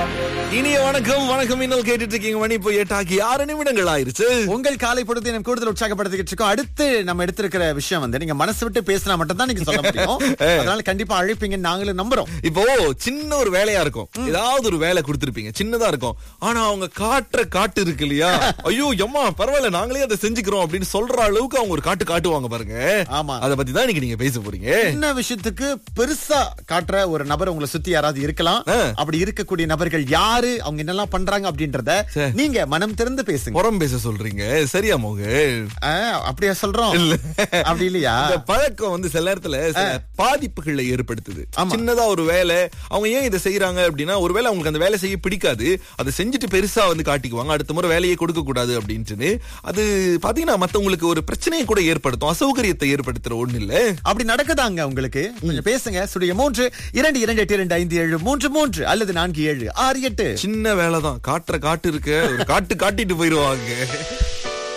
இனிய வணக்கம் வணக்கம் இன்னும் கேட்டுட்டு இருக்கீங்க மணி இப்போ எட்டாக்கி ஆறு நிமிடங்கள் ஆயிருச்சு உங்கள் காலை பொழுது எனக்கு கூடுதல் உற்சாகப்படுத்திக்கிட்டு இருக்கோம் அடுத்து நம்ம எடுத்திருக்கிற விஷயம் வந்து நீங்க மனசு விட்டு பேசினா மட்டும் தான் நீங்க சொல்ல முடியும் அதனால கண்டிப்பா அழைப்பீங்க நாங்களும் நம்புறோம் இப்போ சின்ன ஒரு வேலையா இருக்கும் ஏதாவது ஒரு வேலை கொடுத்திருப்பீங்க சின்னதா இருக்கும் ஆனா அவங்க காட்டுற காட்டு இருக்கு இல்லையா ஐயோ எம்மா பரவாயில்ல நாங்களே அதை செஞ்சுக்கிறோம் அப்படின்னு சொல்ற அளவுக்கு அவங்க ஒரு காட்டு காட்டுவாங்க பாருங்க ஆமா. அத பத்தி தான் இன்னைக்கு நீங்க பேச போறீங்க சின்ன விஷயத்துக்கு பெருசா காட்டுற ஒரு நபர் உங்களை சுத்தி யாராவது இருக்கலாம் ஆ. அப்படி இருக்கக்கூடிய நபர்கள் யாரு அவங்க என்னெல்லாம் பண்றாங்க அப்படின்றத சரி. நீங்க மனம் திறந்து பேசுங்க புறம் பேச சொல்றீங்க சரியா மோக ஆ, அப்படியா சொல்றோம் இல்ல. அப்படி இல்லையா இந்த பழக்கம் வந்து சில நேரத்துல சில பாதிப்புகளை ஏற்படுத்துது ஆமா. சின்னதா ஒரு வேலை அவங்க ஏன் இதை செய்யறாங்க அப்படின்னா ஒருவேளை அவங்களுக்கு அந்த வேலை செய்ய பிடிக்காது அதை செஞ்சுட்டு பெருசா வந்து காட்டிக்குவாங்க அடுத்த முறை வேலையை கொடுக்க கூடாது அப்படின்ட்டு அது பாத்தீங்கன்னா மத்தவங்களுக்கு ஒரு பிரச்சனையை கூட ஏற்படுத்தும் அசௌகரியத்தை ஏற்படுத்துற ஒண்ணு இல்ல அப்படி நடக்குதாங்க உங்களுக்கு கொஞ்சம் பேசுங்க சுடைய மூன்று இரண்டு இரண்டு எட்டு இரண்டு ஐந்து ஏழு மூன்று மூன்று அல்லது நான்கு ஏழு ஆறு எட்டு சின்ன வேலை தான் காட்டுற காட்டு இருக்க ஒரு காட்டு காட்டிட்டு போயிருவாங்க